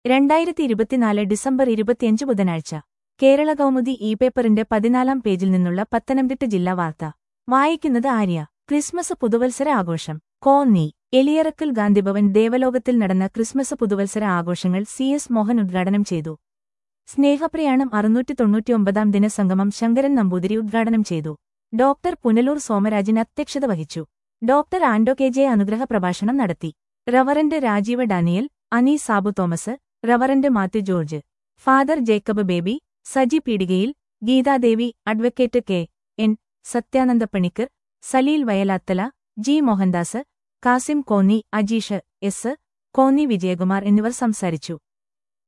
രണ്ടായിരത്തി ഇരുപത്തിനാല് ഡിസംബർ ഇരുപത്തിയഞ്ച് ബുധനാഴ്ച കേരള കൗമുദി ഇ പേപ്പറിന്റെ പതിനാലാം പേജിൽ നിന്നുള്ള പത്തനംതിട്ട ജില്ലാ വാർത്ത വായിക്കുന്നത് ആര്യ ക്രിസ്മസ് പുതുവത്സര ആഘോഷം കോന്നി എലിയറക്കൽ ഗാന്ധിഭവൻ ദേവലോകത്തിൽ നടന്ന ക്രിസ്മസ് പുതുവത്സര ആഘോഷങ്ങൾ സി എസ് മോഹൻ ഉദ്ഘാടനം ചെയ്തു സ്നേഹപ്രയാണം അറുന്നൂറ്റി തൊണ്ണൂറ്റിയൊമ്പതാം ദിനസംഗമം ശങ്കരൻ നമ്പൂതിരി ഉദ്ഘാടനം ചെയ്തു ഡോക്ടർ പുനലൂർ സോമരാജൻ അധ്യക്ഷത വഹിച്ചു ഡോക്ടർ ആൻഡോ കെ ജെ അനുഗ്രഹ പ്രഭാഷണം നടത്തി reverend Rajeev Daniel Ani Sabu Thomas reverend Mathew George father Jacob Baby Saji Peedikayil Geethadevi advocate K N Sathyananda Panicker Saleel Vayalathala G Mohandas Kasim Konni Ajeesh S Konni Vijayakumar എന്നിവർ സംസാരിച്ചു